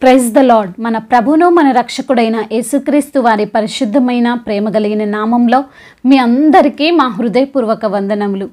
praise the lord మన ప్రభును మన రక్షకుడైన యేసుక్రీస్తు వారి పరిశుద్ధమైన ప్రేమ కలిగిన నామంలో మీ అందరికీ మా హృదయపూర్వక వందనములు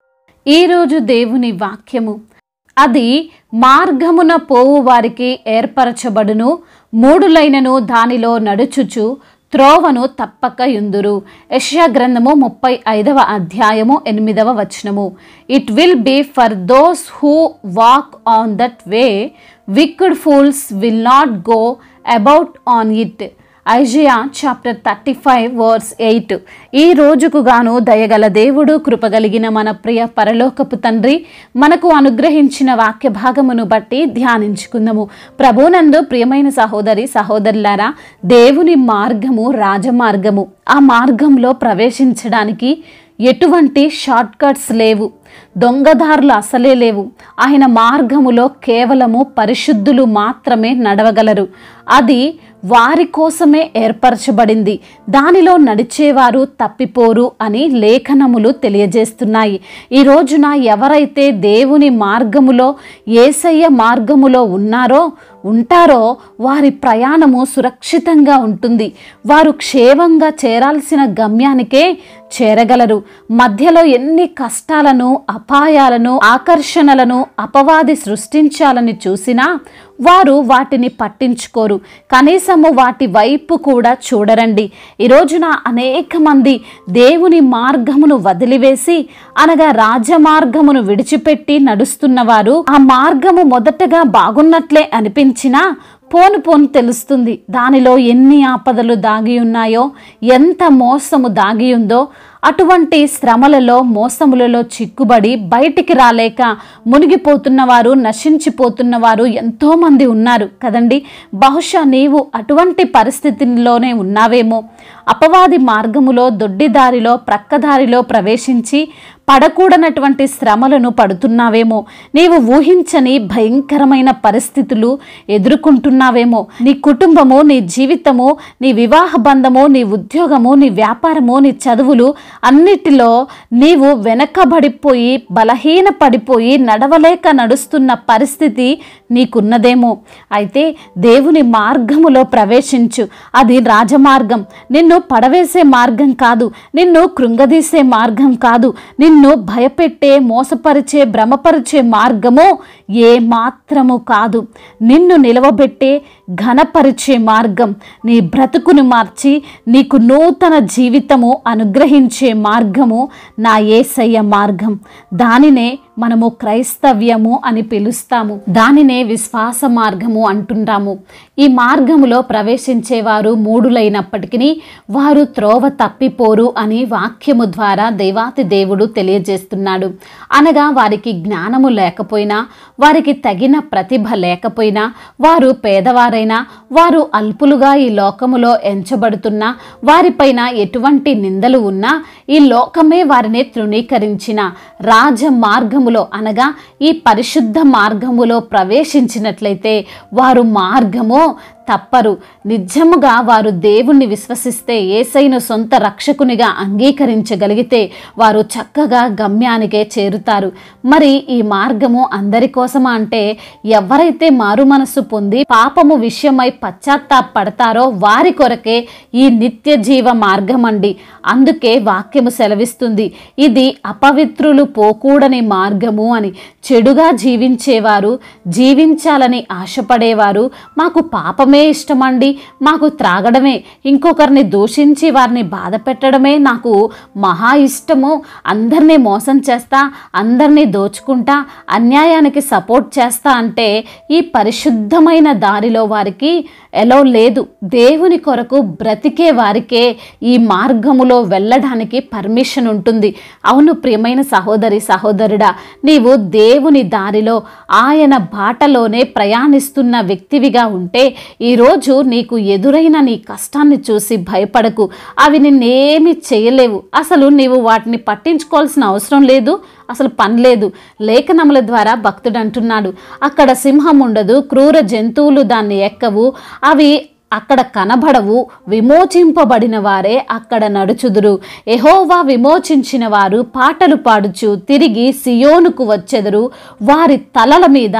ఈరోజు దేవుని వాక్యము అది మార్గమున పోవు వారికి ఏర్పరచబడును మూడులైనను దానిలో నడుచుచు త్రోవను తప్పక యుందురు యెషయా గ్రంథము ముప్పై ఐదవ అధ్యాయము ఎనిమిదవ వచనము it will be for those who walk on that way wicked fools will not go about on it Isaiah chapter thirty five verse eight ఈ రోజుకు గాను దయగల దేవుడు కృపగలిగిన మన ప్రియ పరలోకపు తండ్రి మనకు అనుగ్రహించిన వాక్య భాగమును బట్టి ధ్యానించుకుందాము ప్రభునందు ప్రియమైన సహోదరి సహోదరులారా దేవుని మార్గము రాజమార్గము ఆ మార్గంలో ప్రవేశించడానికి ఎటువంటి షార్ట్ కట్స్ లేవు దొంగదారులు అసలే లేవు ఆయన మార్గములో కేవలము పరిశుద్ధులు మాత్రమే నడవగలరు అది వారి కోసమే ఏర్పరచబడింది దానిలో నడిచేవారు తప్పిపోరు అని లేఖనములు తెలియజేస్తున్నాయి ఈ రోజున ఎవరైతే దేవుని మార్గములో ఏసయ్య మార్గములో ఉన్నారో ఉంటారో వారి ప్రయాణము సురక్షితంగా ఉంటుంది వారు క్షేమంగా చేరాల్సిన గమ్యానికే చేరగలరు మధ్యలో ఎన్ని కష్టాలను అపాయాలను ఆకర్షణలను అపవాది సృష్టించాలని చూసినా వారు వాటిని పట్టించుకోరు కనీసము వాటి వైపు కూడా చూడరండి ఈ రోజున అనేక మంది దేవుని మార్గమును వదిలివేసి అనగా రాజమార్గమును విడిచిపెట్టి నడుస్తున్నవారు ఆ మార్గము మొదటగా బాగున్నట్లే అనిపించినా పోను పోను తెలుస్తుంది దానిలో ఎన్ని ఆపదలు దాగి ఉన్నాయో ఎంత మోసము దాగి ఉందో అటువంటి శ్రమలలో మోసములలో చిక్కుబడి బయటికి రాలేక మునిగిపోతున్న వారు నశించిపోతున్న వారు ఎంతోమంది ఉన్నారు కదండి బహుశా నీవు అటువంటి పరిస్థితిలోనే ఉన్నావేమో అపవాది మార్గములో దొడ్డిదారిలో ప్రక్కదారిలో ప్రవేశించి పడకూడనటువంటి శ్రమలను పడుతున్నావేమో నీవు ఊహించని భయంకరమైన పరిస్థితులు ఎదుర్కొంటున్నావేమో నీ కుటుంబము నీ జీవితము నీ వివాహ బంధము నీ ఉద్యోగము నీ వ్యాపారము నీ చదువులు అన్నిటిలో నీవు వెనకబడిపోయి బలహీన పడిపోయి నడవలేక నడుస్తున్న పరిస్థితి నీకున్నదేమో అయితే దేవుని మార్గములో ప్రవేశించు అది రాజమార్గం నిన్ను పడవేసే మార్గం కాదు నిన్ను కృంగదీసే మార్గం కాదు నిన్ను భయపెట్టే మోసపరిచే భ్రమపరిచే మార్గము ఏ మాత్రము కాదు నిన్ను నిలవబెట్టే ఘనపరిచే మార్గం నీ బ్రతుకును మార్చి నీకు నూతన జీవితము అనుగ్రహించే మార్గము నా ఏసయ్య మార్గం దానినే మనము క్రైస్తవ్యము అని పిలుస్తాము దానినే విశ్వాస మార్గము అంటుంటాము ఈ మార్గములో ప్రవేశించేవారు మూడులైనప్పటికీ వారు త్రోవ తప్పిపోరు అని వాక్యము ద్వారా దేవాతి దేవుడు తెలియజేస్తున్నాడు అనగా వారికి జ్ఞానము లేకపోయినా వారికి తగిన ప్రతిభ లేకపోయినా వారు పేదవారైనా వారు అల్పులుగా ఈ లోకములో ఎంచబడుతున్నా వారిపైన ఎటువంటి నిందలు ఉన్నా ఈ లోకమే వారిని తృణీకరించిన రాజ మార్గములో అనగా ఈ పరిశుద్ధ మార్గములో ప్రవేశించినట్లయితే వారు మార్గము తప్పరు నిజముగా వారు దేవుణ్ణి విశ్వసిస్తే ఏసైను సొంత రక్షకునిగా అంగీకరించగలిగితే వారు చక్కగా గమ్యానికే చేరుతారు మరి ఈ మార్గము అందరి కోసమా అంటే ఎవరైతే మారు మనస్సు పొంది పాపము విషయమై పశ్చాత్తాపడతారో వారి కొరకే ఈ నిత్య జీవ మార్గం అండి అందుకే వాక్యము సెలవిస్తుంది ఇది అపవిత్రులు పోకూడని మార్గము అని చెడుగా జీవించేవారు జీవించాలని ఆశపడేవారు మాకు పాపమే తాగడమే ఇష్టమండి మాకు త్రాగడమే ఇంకొకరిని దూషించి వారిని బాధ పెట్టడమే నాకు మహా ఇష్టము అందరినీ మోసం చేస్తా అందరినీ దోచుకుంటా అన్యాయానికి సపోర్ట్ చేస్తా అంటే ఈ పరిశుద్ధమైన దారిలో వారికి ఎలా లేదు దేవుని కొరకు బ్రతికే వారికే ఈ మార్గములో వెళ్ళడానికి పర్మిషన్ ఉంటుంది అవును ప్రియమైన సహోదరి సహోదరుడా నీవు దేవుని దారిలో ఆయన బాటలోనే ప్రయాణిస్తున్న వ్యక్తివిగా ఉంటే ఈరోజు నీకు ఎదురైన నీ కష్టాన్ని చూసి భయపడకు అవి నిన్నేమి చేయలేవు అసలు నీవు వాటిని పట్టించుకోవాల్సిన అవసరం లేదు అసలు పని లేదు లేఖనముల ద్వారా భక్తుడు అంటున్నాడు అక్కడ సింహం ఉండదు క్రూర జంతువులు దాన్ని ఎక్కవు అవి అక్కడ కనబడవు విమోచింపబడిన వారే అక్కడ నడుచుదురు ఎహోవా విమోచించిన వారు పాటలు పాడుచు తిరిగి సియోనుకు వచ్చెదరు వారి తలల మీద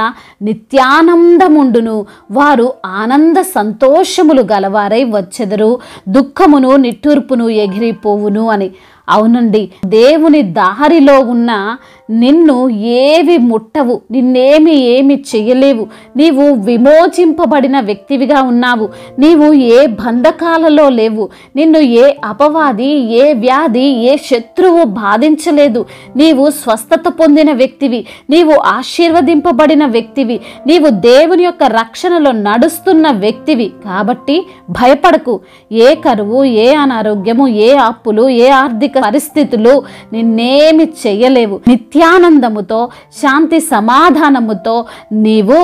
నిత్యానందముండును వారు ఆనంద సంతోషములు గలవారై వచ్చెదరు దుఃఖమును నిట్టూర్పును ఎగిరిపోవును అని అవునండి దేవుని దారిలో ఉన్న నిన్ను ఏవి ముట్టవు నిన్నేమి ఏమి చెయ్యలేవు నీవు విమోచింపబడిన వ్యక్తివిగా ఉన్నావు నీవు ఏ బంధకాలలో లేవు నిన్ను ఏ అపవాది ఏ వ్యాధి ఏ శత్రువు బాధించలేదు నీవు స్వస్థత పొందిన వ్యక్తివి నీవు ఆశీర్వదింపబడిన వ్యక్తివి నీవు దేవుని యొక్క రక్షణలో నడుస్తున్న వ్యక్తివి కాబట్టి భయపడకు ఏ కరువు ఏ అనారోగ్యము ఏ అప్పులు ఏ ఆర్థిక పరిస్థితులు నిన్నేమి చెయ్యలేవు నిత్యానందముతో శాంతి సమాధానముతో నీవు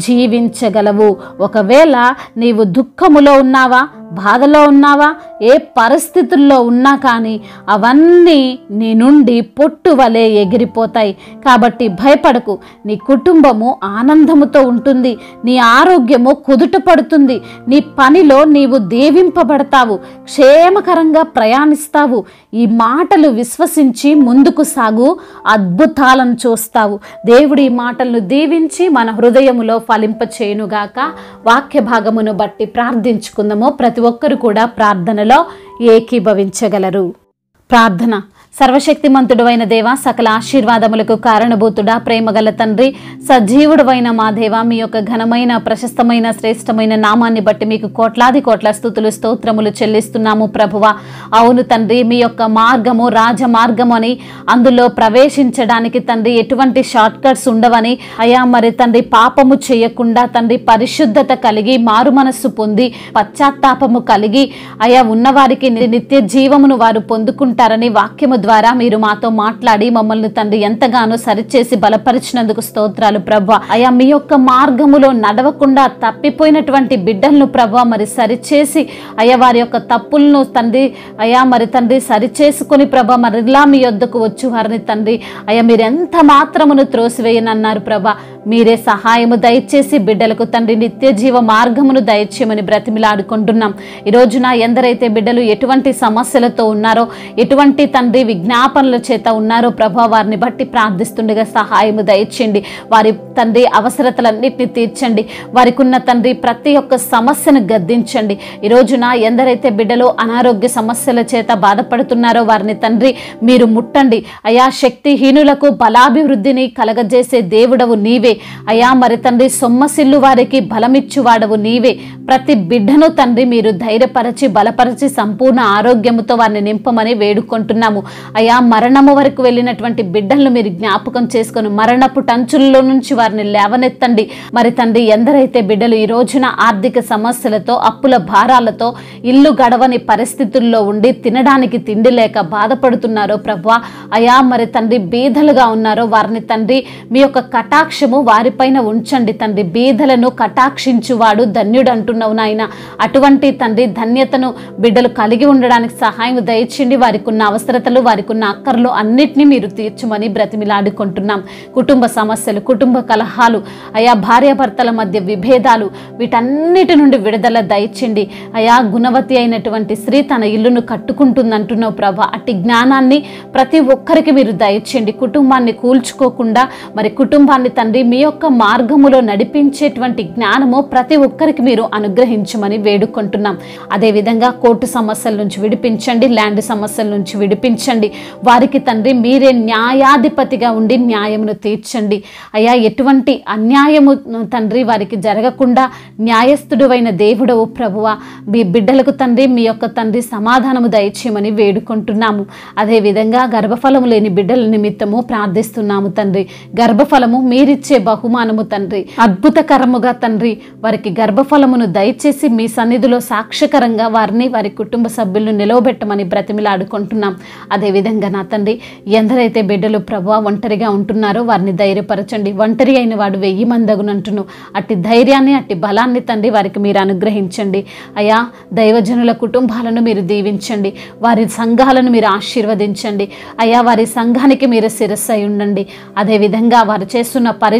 జీవించగలవు ఒకవేళ నీవు దుఃఖములో ఉన్నావా బాధలో ఉన్నావా ఏ పరిస్థితుల్లో ఉన్నా కానీ అవన్నీ నీ నుండి పొట్టు వలె ఎగిరిపోతాయి కాబట్టి భయపడకు నీ కుటుంబము ఆనందముతో ఉంటుంది నీ ఆరోగ్యము కుదుట పడుతుంది నీ పనిలో నీవు దీవింపబడతావు క్షేమకరంగా ప్రయాణిస్తావు ఈ మాటలు విశ్వసించి ముందుకు సాగు అద్భుతాలను చూస్తావు దేవుడి ఈ మాటలను దీవించి మన హృదయములో ఫలింపచేయునుగాక వాక్య భాగమును బట్టి ప్రార్థించుకుందాము ప్రతి ఒక్కరు కూడా ప్రార్థనలో ఏకీభవించగలరు ప్రార్థన సర్వశక్తిమంతుడైన దేవ సకల ఆశీర్వాదములకు కారణభూతుడా ప్రేమగల తండ్రి సజీవుడవైన మా దేవ మీ యొక్క ఘనమైన ప్రశస్తమైన శ్రేష్టమైన నామాన్ని బట్టి మీకు కోట్లాది కోట్ల స్థుతులు స్తోత్రములు చెల్లిస్తున్నాము ప్రభువ అవును తండ్రి మీ యొక్క మార్గము రాజమార్గము అని అందులో ప్రవేశించడానికి తండ్రి ఎటువంటి షార్ట్ కట్స్ ఉండవని అయా మరి తండ్రి పాపము చేయకుండా తండ్రి పరిశుద్ధత కలిగి మారు మనస్సు పొంది పశ్చాత్తాపము కలిగి అయా ఉన్నవారికి నిత్య జీవమును వారు పొందుకుంటారని వాక్యము ద్వారా మీరు మాతో మాట్లాడి మమ్మల్ని తండ్రి ఎంతగానో సరిచేసి బలపరిచినందుకు స్తోత్రాలు ప్రభా అయా మీ యొక్క మార్గములో నడవకుండా తప్పిపోయినటువంటి బిడ్డలను ప్రభా మరి సరిచేసి అయా వారి యొక్క తప్పులను తండ్రి అయా మరి తండ్రి సరిచేసుకొని ప్రభా మరిలా మీ యొద్దకు వచ్చి వారిని తండ్రి అయా మీరు ఎంత మాత్రమును త్రోసివేయనన్నారు ప్రభా మీరే సహాయము దయచేసి బిడ్డలకు తండ్రి నిత్య జీవ మార్గమును దయచేయమని బ్రతిమిలాడుకుంటున్నాం ఈ రోజున ఎందరైతే బిడ్డలు ఎటువంటి సమస్యలతో ఉన్నారో ఎటువంటి తండ్రి విజ్ఞాపనల చేత ఉన్నారో ప్రభా వారిని బట్టి ప్రార్థిస్తుండగా సహాయము దయచేయండి వారి తండ్రి అవసరతలన్నింటినీ తీర్చండి వారికి ఉన్న తండ్రి ప్రతి ఒక్క సమస్యను గద్దించండి ఈ రోజున ఎందరైతే బిడ్డలు అనారోగ్య సమస్యల చేత బాధపడుతున్నారో వారిని తండ్రి మీరు ముట్టండి అయా శక్తిహీనులకు బలాభివృద్ధిని కలగజేసే దేవుడవు నీవే అయా మరి తండ్రి సొమ్మసిల్లు వారికి బలమిచ్చువాడవు నీవే ప్రతి బిడ్డను తండ్రి మీరు ధైర్యపరచి బలపరచి సంపూర్ణ ఆరోగ్యముతో వారిని నింపమని వేడుకుంటున్నాము అయా మరణము వరకు వెళ్ళినటువంటి బిడ్డలను మీరు జ్ఞాపకం చేసుకొని మరణపు టంచుల్లో నుంచి వారిని లేవనెత్తండి మరి తండ్రి ఎందరైతే బిడ్డలు ఈ రోజున ఆర్థిక సమస్యలతో అప్పుల భారాలతో ఇల్లు గడవని పరిస్థితుల్లో ఉండి తినడానికి తిండి లేక బాధపడుతున్నారో ప్రభా అయా మరి తండ్రి బీదలుగా ఉన్నారో వారిని తండ్రి మీ యొక్క కటాక్షము వారిపైన ఉంచండి తండ్రి బీదలను కటాక్షించువాడు ధన్యుడు అంటున్నావు నాయన అటువంటి తండ్రి ధన్యతను బిడ్డలు కలిగి ఉండడానికి సహాయం దయచేయండి వారికి ఉన్న అవసరతలు వారికి ఉన్న అక్కర్లు అన్నిటినీ మీరు తీర్చమని బ్రతిమిలాడుకుంటున్నాం కుటుంబ సమస్యలు కుటుంబ కలహాలు అయా భార్యాభర్తల మధ్య విభేదాలు వీటన్నిటి నుండి విడుదల దయచేయండి అయా గుణవతి అయినటువంటి స్త్రీ తన ఇల్లును కట్టుకుంటుందంటున్నావు ప్రభా అట్టి జ్ఞానాన్ని ప్రతి ఒక్కరికి మీరు దయచేయండి కుటుంబాన్ని కూల్చుకోకుండా మరి కుటుంబాన్ని తండ్రి మీ యొక్క మార్గములో నడిపించేటువంటి జ్ఞానము ప్రతి ఒక్కరికి మీరు అనుగ్రహించమని వేడుకుంటున్నాం అదేవిధంగా కోర్టు సమస్యల నుంచి విడిపించండి ల్యాండ్ సమస్యల నుంచి విడిపించండి వారికి తండ్రి మీరే న్యాయాధిపతిగా ఉండి న్యాయమును తీర్చండి అయ్యా ఎటువంటి అన్యాయము తండ్రి వారికి జరగకుండా న్యాయస్థుడువైన దేవుడవు ప్రభువ మీ బిడ్డలకు తండ్రి మీ యొక్క తండ్రి సమాధానము దయచేయమని వేడుకుంటున్నాము అదేవిధంగా గర్భఫలము లేని బిడ్డల నిమిత్తము ప్రార్థిస్తున్నాము తండ్రి గర్భఫలము మీరిచ్చే బహుమానము తండ్రి అద్భుతకరముగా తండ్రి వారికి గర్భఫలమును దయచేసి మీ సన్నిధిలో సాక్ష్యకరంగా వారిని వారి కుటుంబ సభ్యులను నిలవబెట్టమని బ్రతిమిలాడుకుంటున్నాం అదేవిధంగా నా తండ్రి ఎందరైతే బిడ్డలు ప్రభు ఒంటరిగా ఉంటున్నారో వారిని ధైర్యపరచండి ఒంటరి అయిన వాడు వెయ్యి మందగునంటును అట్టి ధైర్యాన్ని అట్టి బలాన్ని తండ్రి వారికి మీరు అనుగ్రహించండి అయా దైవజనుల కుటుంబాలను మీరు దీవించండి వారి సంఘాలను మీరు ఆశీర్వదించండి అయా వారి సంఘానికి మీరు శిరస్సు అయి ఉండండి అదేవిధంగా వారు చేస్తున్న పరిచయం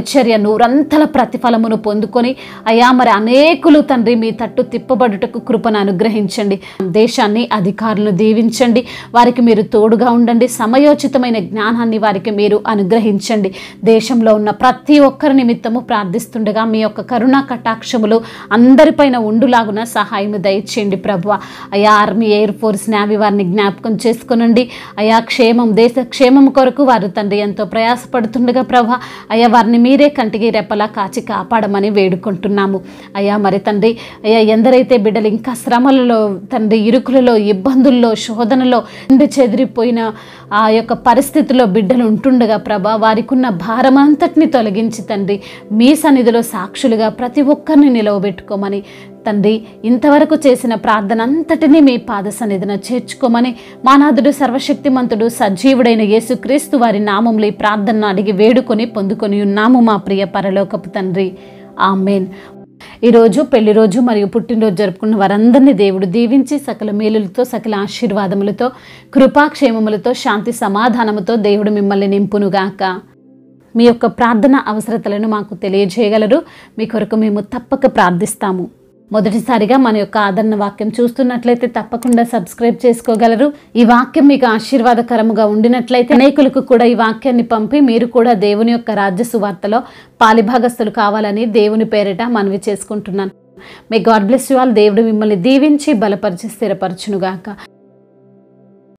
పరిచర్య నూరంతల ప్రతిఫలమును పొందుకొని అయా మరి అనేకులు తండ్రి మీ తట్టు తిప్పబడుటకు కృపను అనుగ్రహించండి దేశాన్ని అధికారులను దీవించండి వారికి మీరు తోడుగా ఉండండి సమయోచితమైన జ్ఞానాన్ని వారికి మీరు అనుగ్రహించండి దేశంలో ఉన్న ప్రతి ఒక్కరి నిమిత్తము ప్రార్థిస్తుండగా మీ యొక్క కరుణా కటాక్షములు అందరిపైన ఉండులాగున సహాయము దయచేయండి ప్రభు అయా ఆర్మీ ఎయిర్ ఫోర్స్ నేవీ వారిని జ్ఞాపకం చేసుకునండి అయా క్షేమం దేశ క్షేమం కొరకు వారు తండ్రి ఎంతో ప్రయాసపడుతుండగా ప్రభా అయ్యా వారిని మీరే కంటికి రెప్పలా కాచి కాపాడమని వేడుకుంటున్నాము అయ్యా మరి తండ్రి అయ్యా ఎందరైతే బిడ్డలు ఇంకా శ్రమలలో తండ్రి ఇరుకులలో ఇబ్బందుల్లో శోధనలో ఉండి చెదిరిపోయిన ఆ యొక్క పరిస్థితిలో బిడ్డలు ఉంటుండగా ప్రభా వారికి ఉన్న భారమంతటిని తొలగించి తండ్రి మీ సన్నిధిలో సాక్షులుగా ప్రతి ఒక్కరిని నిలవబెట్టుకోమని తండ్రి ఇంతవరకు చేసిన ప్రార్థన అంతటినీ మీ పాద సన్నిధిన చేర్చుకోమని మానాథుడు సర్వశక్తిమంతుడు సజీవుడైన యేసుక్రీస్తు వారి నామంలో ఈ ప్రార్థనను అడిగి వేడుకొని పొందుకొని ఉన్నాము మా ప్రియ పరలోకపు తండ్రి ఆమెన్ ఈరోజు పెళ్లి రోజు మరియు పుట్టినరోజు జరుపుకున్న వారందరినీ దేవుడు దీవించి సకల మేలులతో సకల ఆశీర్వాదములతో కృపాక్షేమములతో శాంతి సమాధానముతో దేవుడు మిమ్మల్ని నింపునుగాక మీ యొక్క ప్రార్థన అవసరతలను మాకు తెలియజేయగలరు మీ కొరకు మేము తప్పక ప్రార్థిస్తాము మొదటిసారిగా మన యొక్క ఆదరణ వాక్యం చూస్తున్నట్లయితే తప్పకుండా సబ్స్క్రైబ్ చేసుకోగలరు ఈ వాక్యం మీకు ఆశీర్వాదకరముగా ఉండినట్లయితే అనేకులకు కూడా ఈ వాక్యాన్ని పంపి మీరు కూడా దేవుని యొక్క రాజ్య సువార్తలో పాలిభాగస్తులు కావాలని దేవుని పేరిట మనవి చేసుకుంటున్నాను may God bless you all దేవుడు మిమ్మల్ని దీవించి బలపరిచి స్థిరపరచునుగాక